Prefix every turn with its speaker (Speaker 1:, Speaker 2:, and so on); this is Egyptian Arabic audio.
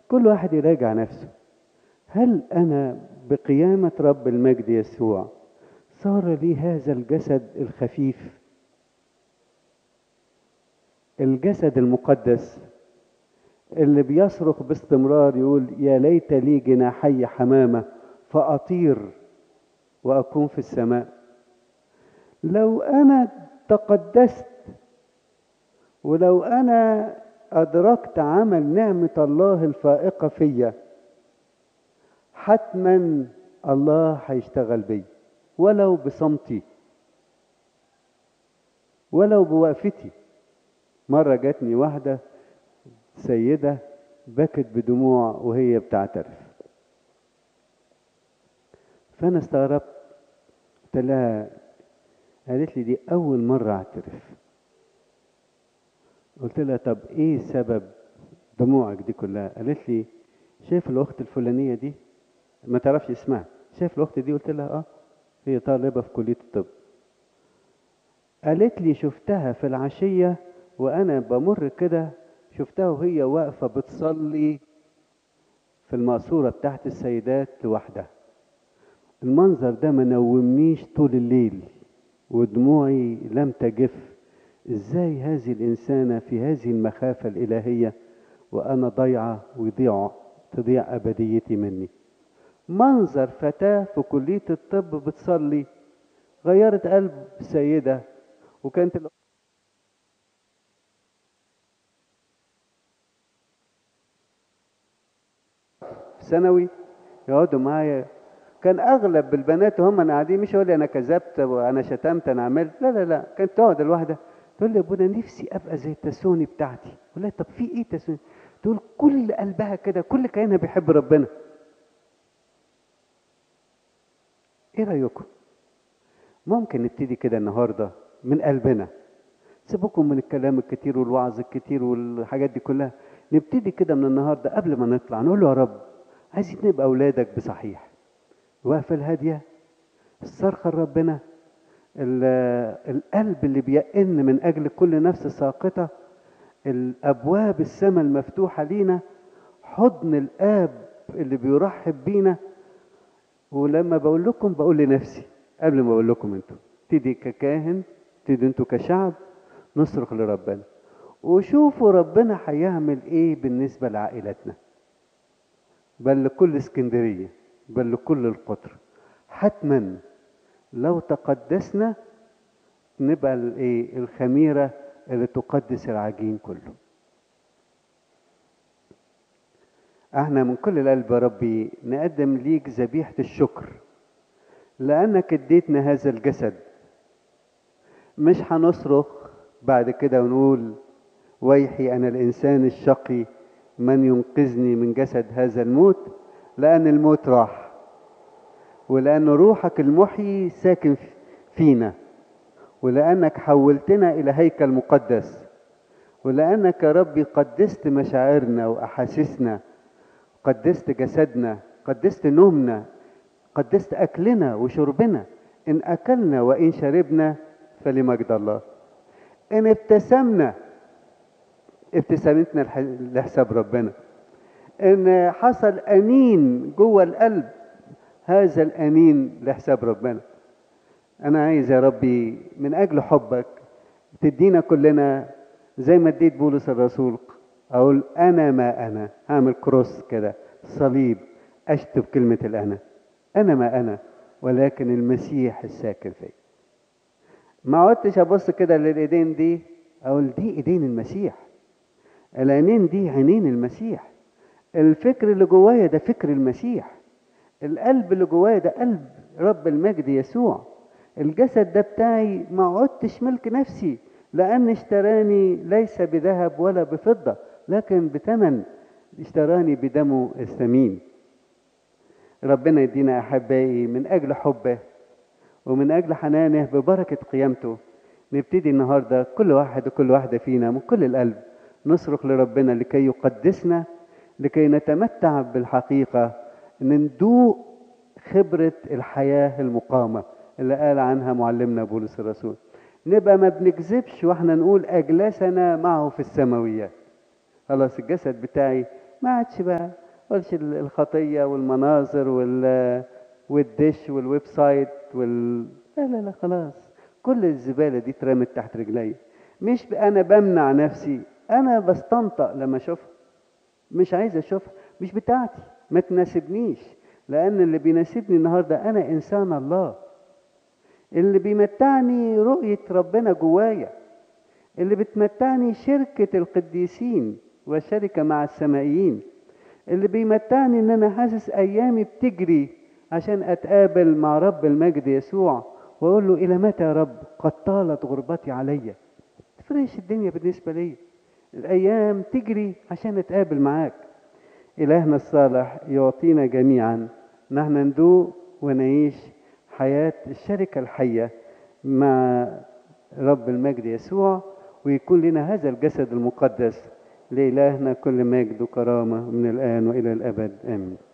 Speaker 1: كل واحد يراجع نفسه هل أنا بقيامة رب المجد يسوع صار لي هذا الجسد الخفيف الجسد المقدس اللي بيصرخ باستمرار يقول يا ليت لي جناحي حمامة فأطير وأكون في السماء لو أنا تقدست ولو أنا أدركت عمل نعمة الله الفائقة فيا حتما الله هيشتغل بي ولو بصمتي ولو بوقفتي مرة جاتني واحدة سيدة بكت بدموع وهي بتعترف فأنا استغربت قلت لها قالت لي دي أول مرة أعترف قلت لها طب إيه سبب دموعك دي كلها قالت لي شايف الأخت الفلانية دي ما تعرفش اسمها شايف الأخت دي قلت لها آه هي طالبة في كلية الطب قالت لي شفتها في العشية وأنا بمر كده شفتها وهي واقفة بتصلي في المقصورة بتاعت السيدات لوحدها المنظر ده ما نومنيش طول الليل ودموعي لم تجف ازاي هذه الإنسانة في هذه المخافة الإلهية وأنا ضيعة ويضيع تضيع أبديتي مني منظر فتاة في كلية الطب بتصلي غيرت قلب سيدة وكانت في ثانوي يقعدوا معايا كان اغلب البنات وهم قاعدين مش يقول لي انا كذبت وانا شتمت انا عملت لا لا لا كانت تقعد الواحده تقول لي يا ابونا نفسي ابقى زي التسوني بتاعتي اقول لها طب في ايه تسوني تقول كل قلبها كده كل كيانها بيحب ربنا ايه رايكم ممكن نبتدي كده النهارده من قلبنا سيبكم من الكلام الكتير والوعظ الكتير والحاجات دي كلها نبتدي كده من النهارده قبل ما نطلع نقول له يا رب عايزين نبقى اولادك بصحيح الوقفه الهاديه الصرخه لربنا القلب اللي بيئن من اجل كل نفس ساقطه الابواب السماء المفتوحه لينا حضن الاب اللي بيرحب بينا ولما بقول لكم بقول لنفسي قبل ما اقول لكم انتوا ابتدي ككاهن ابتدي انتوا كشعب نصرخ لربنا وشوفوا ربنا هيعمل ايه بالنسبه لعائلتنا بل لكل اسكندريه بل لكل القطر حتما لو تقدسنا نبقى الايه الخميره اللي تقدس العجين كله احنا من كل القلب يا ربي نقدم ليك ذبيحه الشكر لانك اديتنا هذا الجسد مش هنصرخ بعد كده ونقول ويحي انا الانسان الشقي من ينقذني من جسد هذا الموت لان الموت راح ولان روحك المحيي ساكن فينا ولانك حولتنا الى هيكل مقدس ولانك يا ربي قدست مشاعرنا واحاسيسنا قدست جسدنا قدست نومنا قدست اكلنا وشربنا ان اكلنا وان شربنا فلمجد الله ان ابتسمنا ابتسامتنا لحساب ربنا ان حصل انين جوه القلب هذا الانين لحساب ربنا انا عايز يا ربي من اجل حبك تدينا كلنا زي ما اديت بولس الرسول اقول انا ما انا هعمل كروس كده صليب اشتم كلمه الانا انا ما انا ولكن المسيح الساكن فيا ما عدتش ابص كده للايدين دي اقول دي ايدين المسيح العينين دي عينين المسيح الفكر اللي جوايا ده فكر المسيح القلب اللي جوايا ده قلب رب المجد يسوع الجسد ده بتاعي ما عدتش ملك نفسي لأن اشتراني ليس بذهب ولا بفضة لكن بثمن اشتراني بدمه الثمين ربنا يدينا أحبائي من أجل حبه ومن أجل حنانه ببركة قيامته نبتدي النهاردة كل واحد وكل واحدة فينا من كل القلب نصرخ لربنا لكي يقدسنا لكي نتمتع بالحقيقة ان ندوق خبرة الحياة المقامة اللي قال عنها معلمنا بولس الرسول نبقى ما بنكذبش واحنا نقول اجلسنا معه في السماويات خلاص الجسد بتاعي ما عادش بقى قولش الخطية والمناظر وال والدش والويب سايت وال لا لا لا خلاص كل الزبالة دي اترمت تحت رجلي مش ب- أنا بمنع نفسي أنا بستنطق لما أشوفها مش عايز أشوفها مش بتاعتي ما تناسبنيش لأن اللي بيناسبني النهاردة أنا إنسان الله اللي بيمتعني رؤية ربنا جوايا اللي بتمتعني شركة القديسين والشركة مع السمائيين اللي بيمتعني ان انا حاسس ايامي بتجري عشان اتقابل مع رب المجد يسوع واقول له الى متى يا رب قد طالت غربتي عليا تفرقش الدنيا بالنسبة لي الايام تجري عشان اتقابل معاك الهنا الصالح يعطينا جميعا نحن ندوق ونعيش حياة الشركة الحية مع رب المجد يسوع ويكون لنا هذا الجسد المقدس لإلهنا كل مجد وكرامة من الآن وإلى الأبد آمين